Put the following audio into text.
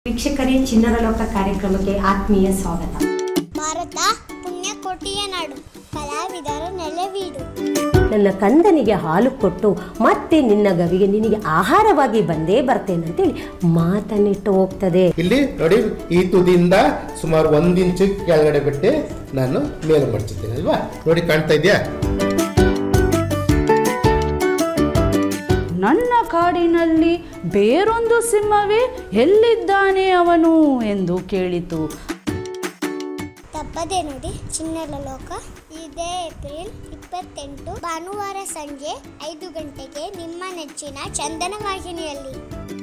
ವೀಕ್ಷಕರೇ ಚಿನ್ನರ ಲೋಕ ಕಾರ್ಯಕ್ರಮಕ್ಕೆ ಆತ್ಮೀಯ ಸ್ವಾಗತ ಭಾರತ ಪುಣ್ಯಕೋಟಿಯ ನಾಡು ಕಲಾವಿದರ ನೆಲೆವೀಡು ನನ್ನ ಕಂದನಿಗೆ ಹಾಲು ಕೊಟ್ಟು ಮತ್ತೆ ನಿನ್ನ ಗವಿಗೆ ನಿನಗೆ ಆಹಾರವಾಗಿ ಬಂದೇ ಬರ್ತೇನೆ ಅಂತೇಳಿ ಮಾತನ್ನಿಟ್ಟು ಹೋಗ್ತದೆ ಇಲ್ಲಿ ನೋಡಿ ಈ ತುದಿಯಿಂದ ಸುಮಾರು ಒಂದ್ ಇಂಚು ಕೆಳಗಡೆ ಬಿಟ್ಟು ನಾನು ಮೇಲೆ ಮಾಡ್ತಿದ್ದೇನೆ ಅಲ್ವಾ ನೋಡಿ ಕಾಣ್ತಾ ಇದೆಯಾ ನನ್ನ ಕಾಡಿನಲ್ಲಿ ಬೇರೊಂದು ಸಿಂಹವೇ ಎಲ್ಲಿದ್ದಾನೆ ಅವನು ಎಂದು ಕೇಳಿತು ತಪ್ಪದೆ ನೋಡಿ ಚಿನ್ನರ ಲೋಕ ಇದೇ ಏಪ್ರಿಲ್ ಇಪ್ಪತ್ತೆಂಟು ಭಾನುವಾರ ಸಂಜೆ ಐದು ಗಂಟೆಗೆ ನಿಮ್ಮ ನೆಚ್ಚಿನ ಚಂದನ ವಾಹಿನಿಯಲ್ಲಿ